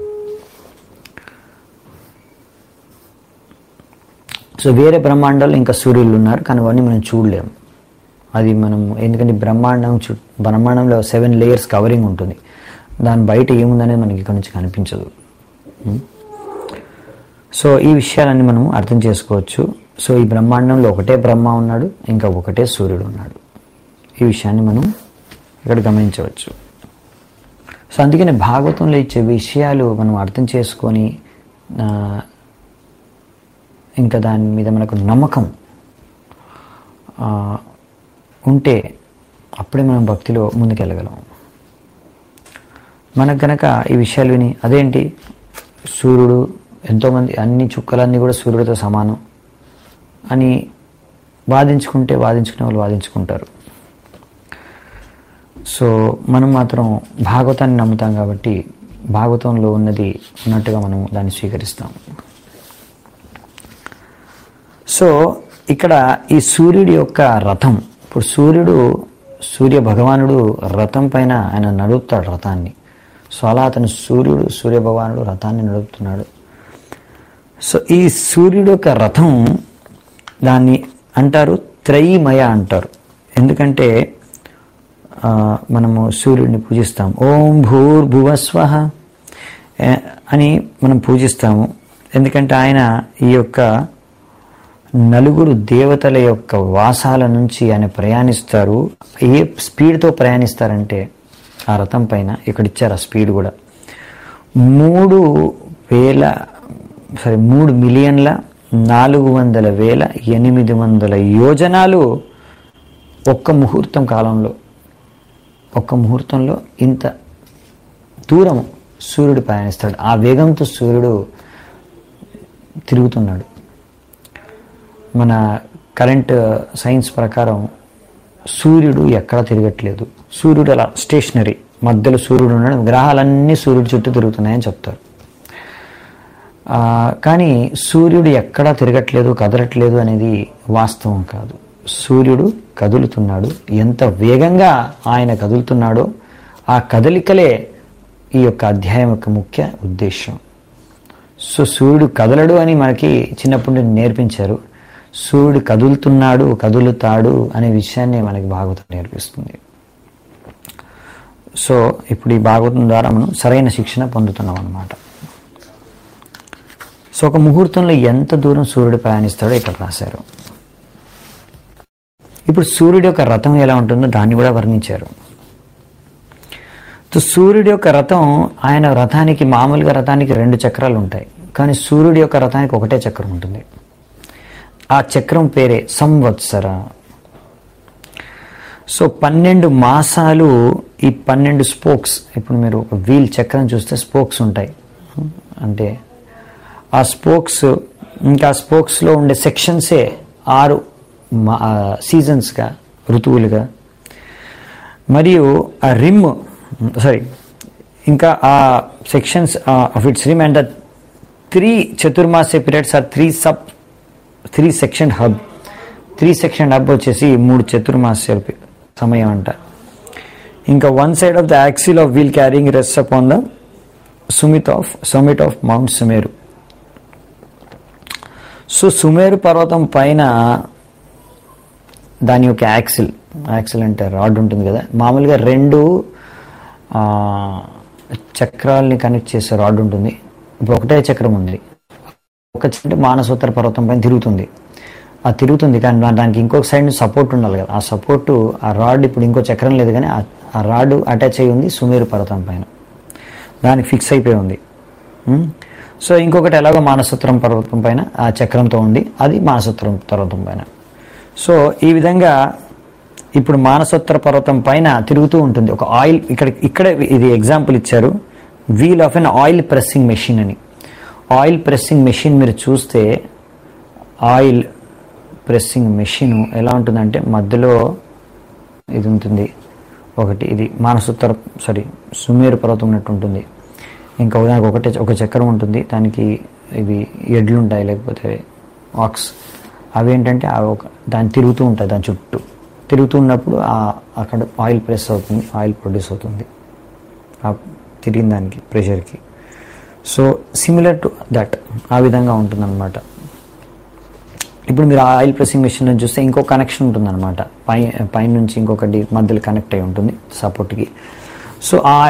సో వేరే బ్రహ్మాండాల్లో ఇంకా సూర్యులు ఉన్నారు కానీ అవన్నీ మనం చూడలేము అది మనం ఎందుకంటే బ్రహ్మాండం చు బ్రహ్మాండంలో సెవెన్ లేయర్స్ కవరింగ్ ఉంటుంది దాని బయట ఏముందనేది మనకి ఇక్కడ నుంచి కనిపించదు ఉం? సో ఈ విషయాలన్నీ మనం అర్థం చేసుకోవచ్చు సో ఈ బ్రహ్మాండంలో ఒకటే బ్రహ్మ ఉన్నాడు ఇంకా ఒకటే సూర్యుడు ఉన్నాడు ఈ విషయాన్ని మనం ఇక్కడ గమనించవచ్చు సో అందుకని భాగవతంలో ఇచ్చే విషయాలు మనం అర్థం చేసుకొని ఆ, ఇంకా దాని మీద మనకు నమ్మకం ఆ, ఉంటే అప్పుడే మనం భక్తిలో ముందుకెళ్ళగలం మనకు గనక ఈ విషయాలు విని అదేంటి సూర్యుడు ఎంతోమంది అన్ని చుక్కలన్నీ కూడా సూర్యుడితో సమానం అని వాదించుకుంటే వాదించుకునే వాళ్ళు వాదించుకుంటారు సో మనం మాత్రం భాగవతాన్ని నమ్ముతాం కాబట్టి భాగవతంలో ఉన్నది ఉన్నట్టుగా మనం దాన్ని స్వీకరిస్తాం సో ఇక్కడ ఈ సూర్యుడి యొక్క రథం ఇప్పుడు సూర్యుడు సూర్య భగవానుడు రథం పైన ఆయన నడుపుతాడు రథాన్ని సో అలా అతను సూర్యుడు సూర్య భగవానుడు రథాన్ని నడుపుతున్నాడు సో ఈ సూర్యుడు యొక్క రథం దాన్ని అంటారు త్రయీమయ అంటారు ఎందుకంటే ఆ, మనము సూర్యుడిని పూజిస్తాం ఓం భూర్భువస్వ అని మనం పూజిస్తాము ఎందుకంటే ఆయన ఈ యొక్క నలుగురు దేవతల యొక్క వాసాల నుంచి ఆయన ప్రయాణిస్తారు ఏ స్పీడ్తో ప్రయాణిస్తారంటే ఆ రథం పైన ఇక్కడ ఇచ్చారు ఆ స్పీడ్ కూడా మూడు వేల సారీ మూడు మిలియన్ల నాలుగు వందల వేల ఎనిమిది వందల యోజనాలు ఒక్క ముహూర్తం కాలంలో ఒక్క ముహూర్తంలో ఇంత దూరం సూర్యుడు ప్రయాణిస్తాడు ఆ వేగంతో సూర్యుడు తిరుగుతున్నాడు మన కరెంట్ సైన్స్ ప్రకారం సూర్యుడు ఎక్కడ తిరగట్లేదు సూర్యుడు అలా స్టేషనరీ మధ్యలో సూర్యుడు ఉన్నాడు గ్రహాలన్నీ సూర్యుడు చుట్టూ తిరుగుతున్నాయని చెప్తారు ఆ, కానీ సూర్యుడు ఎక్కడా తిరగట్లేదు కదలట్లేదు అనేది వాస్తవం కాదు సూర్యుడు కదులుతున్నాడు ఎంత వేగంగా ఆయన కదులుతున్నాడో ఆ కదలికలే ఈ యొక్క అధ్యాయం యొక్క ముఖ్య ఉద్దేశం సో సూర్యుడు కదలడు అని మనకి చిన్నప్పటి నుండి నేర్పించారు సూర్యుడు కదులుతున్నాడు కదులుతాడు అనే విషయాన్ని మనకి భాగవతం నేర్పిస్తుంది సో ఇప్పుడు ఈ భాగవతం ద్వారా మనం సరైన శిక్షణ పొందుతున్నాం అన్నమాట సో ఒక ముహూర్తంలో ఎంత దూరం సూర్యుడు ప్రయాణిస్తాడో ఇక్కడ రాశారు ఇప్పుడు సూర్యుడి యొక్క రథం ఎలా ఉంటుందో దాన్ని కూడా వర్ణించారు సో సూర్యుడి యొక్క రథం ఆయన రథానికి మామూలుగా రథానికి రెండు చక్రాలు ఉంటాయి కానీ సూర్యుడి యొక్క రథానికి ఒకటే చక్రం ఉంటుంది ఆ చక్రం పేరే సంవత్సర సో పన్నెండు మాసాలు ఈ పన్నెండు స్పోక్స్ ఇప్పుడు మీరు ఒక వీల్ చక్రం చూస్తే స్పోక్స్ ఉంటాయి అంటే ఆ స్పోక్స్ ఇంకా ఆ స్పోక్స్లో ఉండే సెక్షన్సే ఆరు మా- ఆ సీజన్స్గా ఋతువులుగా మరియు ఆ రిమ్ సారీ ఇంకా ఆ sections of its rim and the three Chaturmasa periods are three sub three section hub three section hub వచ్చేసి మూడు చతుర్మాసాల పి- సమయం అంట ఇంకా one side of the axle of wheel carrying rest upon the summit of summit of mount Sumeru so Sumeru పర్వతం పైన దాని యొక్క యాక్సిల్ యాక్సిల్ అంటే రాడ్ ఉంటుంది కదా మామూలుగా రెండు ఆ, చక్రాల్ని కనెక్ట్ చేసే రాడ్ ఉంటుంది ఇప్పుడు ఒకటే చక్రం ఉంది ఒక చక్రం మానసోత్తర పర్వతం పైన తిరుగుతుంది ఆ తిరుగుతుంది కానీ దా- దానికి ఇంకొక సైడ్ నుంచి సపోర్ట్ ఉండాలి కదా ఆ సపోర్ట్ ఆ రాడ్ ఇప్పుడు ఇంకో చక్రం లేదు కానీ ఆ- ఆ రాడ్ అటాచ్ అయి ఉంది సుమేరు పర్వతం పైన దానికి ఫిక్స్ అయిపోయి ఉంది ఉమ్. సో ఇంకొకటి ఎలాగో మానసోత్తరం పర్వతం పైన ఆ చక్రంతో ఉంది అది మానసోత్తరం పర్వతం పైన సో ఈ విధంగా ఇప్పుడు మానసోత్తర పర్వతం పైన తిరుగుతూ ఉంటుంది ఒక ఆయిల్ ఇక్కడ ఇక్కడ ఇది ఎగ్జాంపుల్ ఇచ్చారు wheel of an oil pressing machine అని ఆయిల్ ప్రెస్సింగ్ మెషిన్ మీరు చూస్తే ఆయిల్ ప్రెస్సింగ్ మెషిన్ ఎలా ఉంటుందంటే మధ్యలో ఇది ఉంటుంది ఒకటి ఇది మానసోత్తర సారీ సుమేరు పర్వతం ఉన్నట్టు ఉంటుంది ఇంకా దానికి ఒకటే ఒక చక్రం ఉంటుంది దానికి ఇవి ఎడ్లు ఉంటాయి లేకపోతే ఆక్స్ అవి ఏంటంటే అవి ఒక దాన్ని తిరుగుతూ ఉంటాయి దాని చుట్టూ తిరుగుతూ ఉన్నప్పుడు ఆ- అక్కడ ఆయిల్ ప్రెస్ అవుతుంది ఆయిల్ ప్రొడ్యూస్ అవుతుంది ఆ తిరిగిన దానికి ప్రెషర్కి సో సిమిలర్ టు దట్ ఆ విధంగా ఉంటుందన్నమాట ఇప్పుడు మీరు ఆ ఆయిల్ ప్రెసింగ్ మెషిన్ నుంచి చూస్తే ఇంకో కనెక్షన్ ఉంటుందన్నమాట పై పైన నుంచి ఇంకొకటి మధ్యలో కనెక్ట్ అయి ఉంటుంది సపోర్ట్కి సో ఆ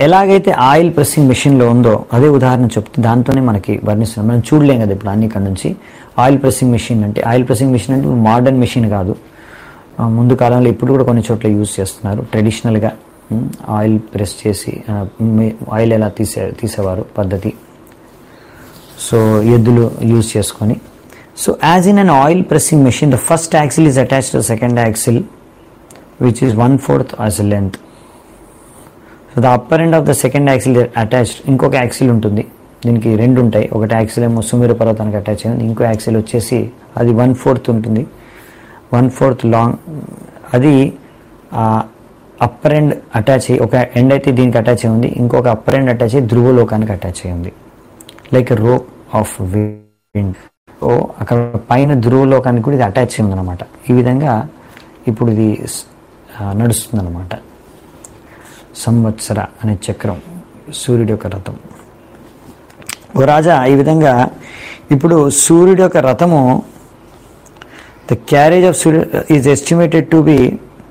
ఎలాగైతే ఆయిల్ ప్రెస్సింగ్ మెషిన్లో ఉందో అదే ఉదాహరణ చెప్తే దాంతోనే మనకి వర్ణిస్తున్నాం మనం చూడలేం కదా ఇప్పుడు అన్ని ఇక్కడ నుంచి ఆయిల్ ప్రెస్సింగ్ మెషిన్ అంటే ఆయిల్ ప్రెస్సింగ్ మెషిన్ అంటే మోడర్న్ మెషిన్ కాదు ఆ, ముందు కాలంలో ఇప్పుడు కూడా కొన్ని చోట్ల యూజ్ చేస్తున్నారు ట్రెడిషనల్గా ఉమ్, ఆయిల్ ప్రెస్ చేసి ఆ, మే- ఆయిల్ ఎలా తీసే తీసేవారు పద్ధతి సో ఎద్దులు యూజ్ చేసుకొని so as in an oil pressing machine the first axle is attach to second axle which is one fourth as length so the upper end of the second axle attached ఇంకొక axle ఉంటుంది దీనికి రెండు ఉంటాయి ఒకటి axle ఏమో సుమీర పర్వతానికి attach అయింది ఇంకో యాక్సిల్ వచ్చేసి అది వన్ ఫోర్త్ ఉంటుంది వన్ ఫోర్త్ లాంగ్ అది అప్పర్ ఎండ్ అటాచ్ అయ్యి ఒక ఎండ్ అయితే దీనికి అటాచ్ అయి ఉంది ఇంకొక అప్పర్ ఎండ్ అటాచ్ అయ్యి ధ్రువలోకానికి అటాచ్ అయి ఉంది లైక్ రోప్ ఆఫ్ విండ్ ఓ అక్కడ పైన ధ్రువలోకానికి కూడా ఇది అటాచ్ అయి ఉందన్నమాట ఈ విధంగా ఇప్పుడు ఇది నడుస్తుంది అనమాట సంవత్సర అనే చక్రం సూర్యుడి యొక్క రథం ఓ రాజా ఈ విధంగా ఇప్పుడు సూర్యుడి యొక్క రథము the carriage of Surya is estimated to be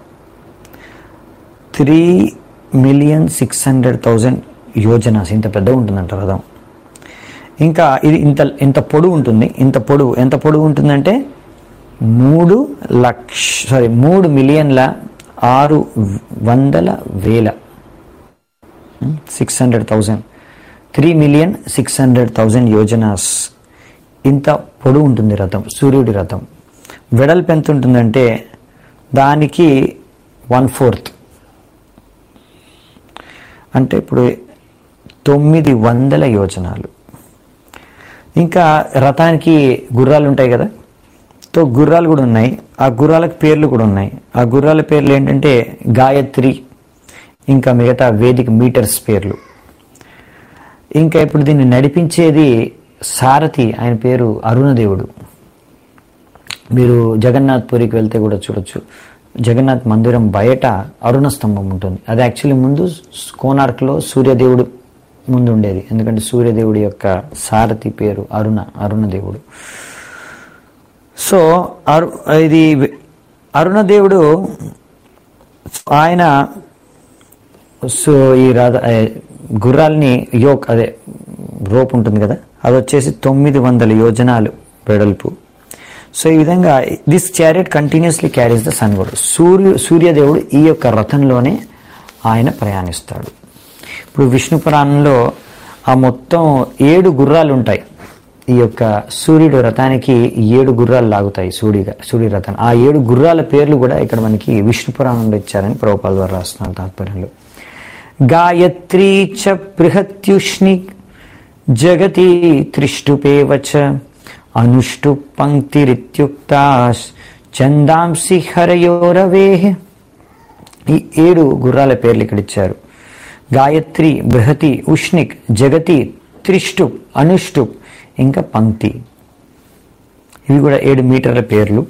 three million six hundred thousand yojanas ఇంత పెద్దగా ఉంటుందంట రథం ఇంకా ఇది ఇంత ఇంత పొడుగు ఉంటుంది ఇంత పొడుగు ఎంత పొడుగు ఉంటుందంటే మూడు లక్ష సారీ మూడు మిలియన్ల ఆరు వందల వేల six hundred thousand three million six hundred thousand yojanas ఇంత పొడుగు ఉంటుంది రథం సూర్యుడి రథం వెడల్పు ఎంత ఉంటుందంటే దానికి వన్ ఫోర్త్ అంటే ఇప్పుడు తొమ్మిది వందల యోజనాలు ఇంకా రథానికి గుర్రాలు ఉంటాయి కదా తో గుర్రాలు కూడా ఉన్నాయి ఆ గుర్రాలకు పేర్లు కూడా ఉన్నాయి ఆ గుర్రాల పేర్లు ఏంటంటే గాయత్రి ఇంకా మిగతా వేదిక మీటర్స్ పేర్లు ఇంకా ఇప్పుడు దీన్ని నడిపించేది సారథి ఆయన పేరు అరుణదేవుడు మీరు జగన్నాథ్ పురికి వెళ్తే కూడా చూడొచ్చు జగన్నాథ్ మందిరం బయట అరుణ స్తంభం ఉంటుంది అది యాక్చువల్లీ ముందు కోనార్క్లో సూర్యదేవుడు ముందు ఉండేది ఎందుకంటే సూర్యదేవుడి యొక్క సారథి పేరు అరుణ అరుణదేవుడు సో అరు ఇది అరుణదేవుడు ఆయన సో ఈ రథ ఏ, గుర్రాల్ని యోక్ అదే రోప్ ఉంటుంది కదా అది వచ్చేసి తొమ్మిది వందల యోజనాలు వెడల్పు సో ఈ విధంగా this chariot continuously carries the sun god సూర్యు సూర్యదేవుడు ఈ యొక్క రథంలోనే ఆయన ప్రయాణిస్తాడు ఇప్పుడు విష్ణు పురాణంలో ఆ మొత్తం ఏడు గుర్రాలు ఉంటాయి ఈ యొక్క సూర్యుడు రథానికి ఏడు గుర్రాలు లాగుతాయి సూర్యుగా సూర్య రథాన్ని ఆ ఏడు గుర్రాల పేర్లు కూడా ఇక్కడ మనకి విష్ణు పురాణంలో ఇచ్చారని ప్రభుపాల ద్వారా రాస్తున్నారు తాత్పర్యంలో గాయత్రీ చ బృహత్యుష్ణి జగతి త్రిష్టుపేవచ అనుష్టు పంక్తిరిత్యుక్తా చందాంసి హరయోరవే ఈ ఏడు గుర్రాల పేర్లు ఇక్కడ ఇచ్చారు గాయత్రి బృహతి ఉష్ణిక్ జగతి త్రిష్టు అనుష్టు ఇంకా పంక్తి ఇవి కూడా ఏడు మీటర్ల పేర్లు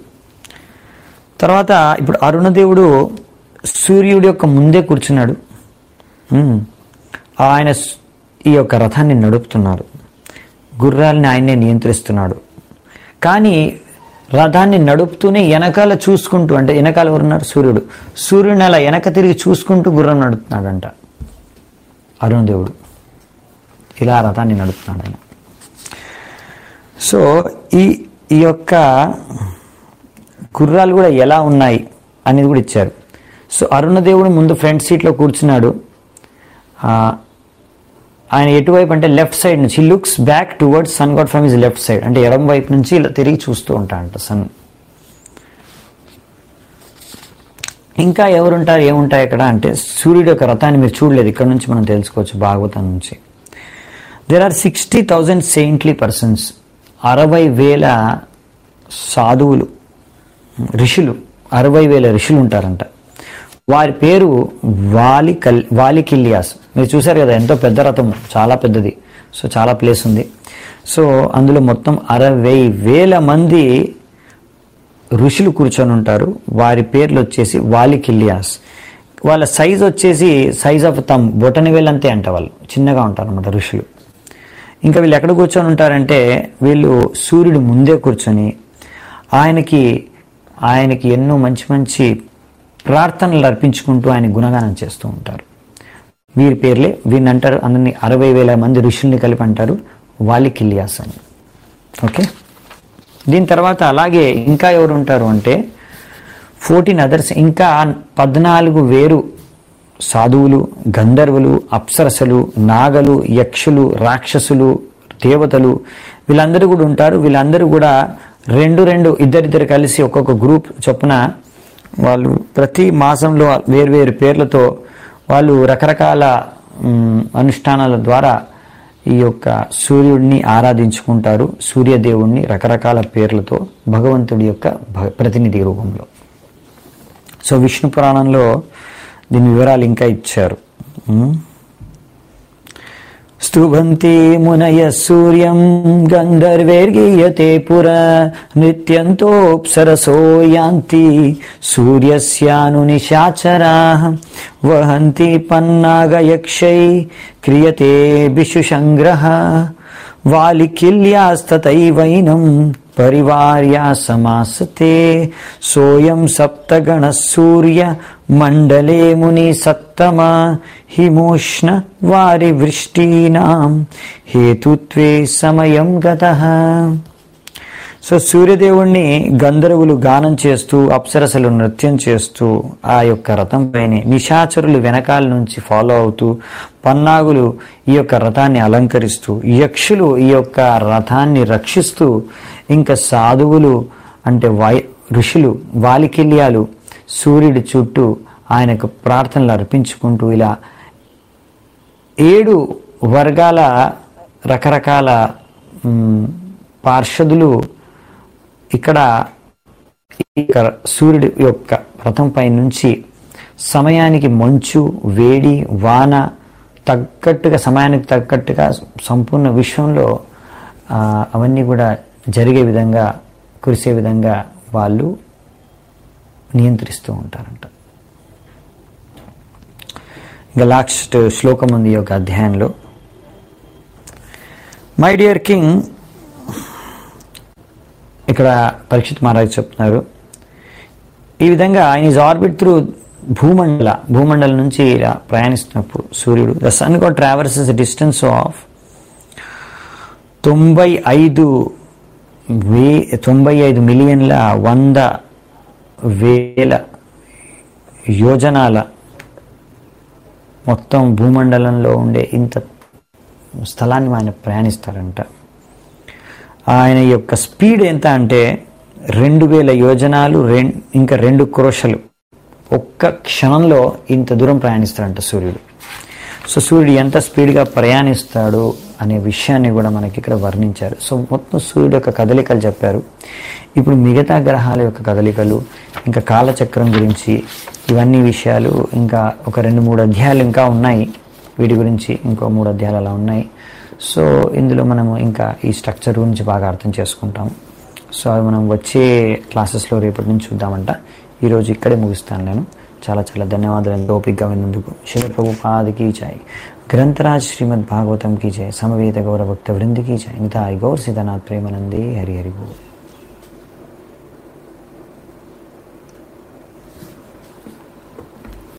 తర్వాత ఇప్పుడు అరుణదేవుడు సూర్యుడి యొక్క ముందే కూర్చున్నాడు ఉమ్. ఆయన స్- ఈ యొక్క రథాన్ని నడుపుతున్నాడు గుర్రాలని ఆయన్నే నియంత్రిస్తున్నాడు కానీ రథాన్ని నడుపుతూనే వెనకాల చూసుకుంటూ అంటే వెనకాల ఎవరున్నారు సూర్యుడు సూర్యుని అలా వెనక తిరిగి చూసుకుంటూ గుర్రం నడుపుతున్నాడంట అరుణదేవుడు ఇలా రథాన్ని నడుపుతున్నాడు ఆయన సో ఈ ఈ యొక్క గుర్రాలు కూడా ఎలా ఉన్నాయి అనేది కూడా ఇచ్చారు సో అరుణదేవుడు ముందు ఫ్రంట్ సీట్లో కూర్చున్నాడు ఆ, ఆయన ఎటువైపు అంటే లెఫ్ట్ సైడ్ నుంచి looks back towards sun god from his left side అంటే ఎడం వైపు నుంచి ఇలా తిరిగి చూస్తూ ఉంటాడంట సన్ ఇంకా ఎవరుంటారు ఏముంటాయి ఇక్కడ అంటే సూర్యుడు యొక్క రథాన్ని మీరు చూడలేదు ఇక్కడ నుంచి మనం తెలుసుకోవచ్చు భాగవతం నుంచి there are sixty thousand saintly persons అరవై వేల సాధువులు ఋషులు అరవై వేల ఋషులు ఉంటారంట వారి పేరు వాలి కల్ వాలికిల్లియాస్ మీరు చూసారు కదా ఎంతో పెద్ద రథం చాలా పెద్దది సో చాలా ప్లేస్ ఉంది సో అందులో మొత్తం అరవై వేల మంది ఋషులు కూర్చొని ఉంటారు వారి పేర్లు వచ్చేసి వాలికిల్లియాస్ వాళ్ళ సైజ్ వచ్చేసి సైజ్ ఆఫ్ తమ్ బొటని వేలంతే అంట వాళ్ళు చిన్నగా ఉంటారు అనమాట ఋషులు ఇంకా వీళ్ళు ఎక్కడ కూర్చొని ఉంటారంటే వీళ్ళు సూర్యుడు ముందే కూర్చొని ఆయనకి ఆయనకి ఎన్నో మంచి మంచి ప్రార్థనలు అర్పించుకుంటూ ఆయన గుణగానం చేస్తూ ఉంటారు వీరి పేర్లే వీరిని అంటారు అందరినీ అరవై వేల మంది ఋషుల్ని కలిపి అంటారు వాలికిల్యాస్ అని ఓకే దీని తర్వాత అలాగే ఇంకా ఎవరు ఉంటారు అంటే ఫోర్టీన్ అదర్స్ ఇంకా పద్నాలుగు వేరు సాధువులు గంధర్వులు అప్సరసలు నాగలు యక్షులు రాక్షసులు దేవతలు వీళ్ళందరూ కూడా ఉంటారు వీళ్ళందరూ కూడా రెండు రెండు ఇద్దరిద్దరు కలిసి ఒక్కొక్క గ్రూప్ చొప్పున వాళ్ళు ప్రతి మాసంలో వేర్వేరు పేర్లతో వాళ్ళు రకరకాల మ్, అనుష్ఠానాల ద్వారా ఈ యొక్క సూర్యుడిని ఆరాధించుకుంటారు సూర్యదేవుణ్ణి రకరకాల పేర్లతో భగవంతుడి యొక్క భ- ప్రతినిధి రూపంలో సో విష్ణు పురాణంలో దీని వివరాలు ఇంకా ఇచ్చారు ఉమ్. స్తుభంతి మునయ సూర్యం గంధర్వేర్గీయతే పుర నృత్యంతోప్సరసో యాంతి సూర్యస్యాను నిశాచరా వహంతి పన్నాగయక్షై క్రియతే బిషు సంగ్రహ వాలికిల్యాస్తతైవైనం పరివార్యా సమాసతే సోయం సప్తగణ సూర్య మండలే ముని సత్తమ హిమోష్ణ వారి వృష్టీనాం హేతుత్వే సమయం గత సో సూర్యదేవుణ్ణి గంధర్వులు గానం చేస్తూ అప్సరసలు నృత్యం చేస్తూ ఆ యొక్క రథం పైన నిశాచరులు వెనకాల నుంచి ఫాలో అవుతూ పన్నాగులు ఈ యొక్క రథాన్ని అలంకరిస్తూ యక్షులు ఈ యొక్క రథాన్ని రక్షిస్తూ ఇంకా సాధువులు అంటే వై ఋషులు వాలికిల్యాలు సూర్యుడి చుట్టూ ఆయనకు ప్రార్థనలు అర్పించుకుంటూ ఇలా ఏడు వర్గాల రకరకాల మ్, పార్షదులు ఇక్కడ ఈ యొక్క సూర్యుడి యొక్క రథంపై నుంచి సమయానికి మంచు వేడి వాన తగ్గట్టుగా సమయానికి తగ్గట్టుగా సంపూర్ణ విశ్వంలో ఆ, అవన్నీ కూడా జరిగే విధంగా కురిసే విధంగా వాళ్ళు నియంత్రిస్తూ ఉంటారంట ఇంకా లాస్ట్ శ్లోకం ఉంది ఈ యొక్క అధ్యాయంలో మై డియర్ కింగ్ ఇక్కడ పరీక్షిత్ మహారాజ్ చెప్తున్నారు ఈ విధంగా ఆయన ఈజ్ ఆర్బిట్ త్రూ భూమండల భూమండలం నుంచి ఇలా ప్రయాణిస్తున్నప్పుడు సూర్యుడు the sun go traverses distance of తొంభై ఐదు వే తొంభై ఐదు మిలియన్ల వంద వేల యోజనాల మొత్తం భూమండలంలో ఉండే ఇంత స్థలాన్ని ఆయన ప్రయాణిస్తారంట ఆయన యొక్క స్పీడ్ ఎంత అంటే రెండు వేల యోజనాలు రెం ఇంకా రెండు క్రోషలు ఒక్క క్షణంలో ఇంత దూరం ప్రయాణిస్తాడంట సూర్యుడు సో సూర్యుడు ఎంత స్పీడ్గా ప్రయాణిస్తాడు అనే విషయాన్ని కూడా మనకి ఇక్కడ వర్ణించారు సో మొత్తం సూర్యుడు యొక్క కదలికలు చెప్పారు ఇప్పుడు మిగతా గ్రహాల యొక్క కదలికలు ఇంకా కాలచక్రం గురించి ఇవన్నీ విషయాలు ఇంకా ఒక రెండు మూడు అధ్యాయాలు ఇంకా ఉన్నాయి వీటి గురించి ఇంకో మూడు అధ్యాయాలు అలా ఉన్నాయి సో ఇందులో మనము ఇంకా ఈ స్ట్రక్చర్ గురించి బాగా అర్థం చేసుకుంటాం సో అవి మనం వచ్చే క్లాసెస్లో రేపటి నుంచి చూద్దామంట ఈరోజు ఇక్కడే ముగిస్తాను నేను చాలా చాలా ధన్యవాదాలు ఎంతో ఓపికగా విన్నందుకు శివ ప్రభుపాదికి జై గ్రంథరాజ్ శ్రీమద్ భాగవతం की जय समवेत गौरभक्त वृंद की जय निताय गौर सीतानाथ प्रेमानंदे हरि हरि बोल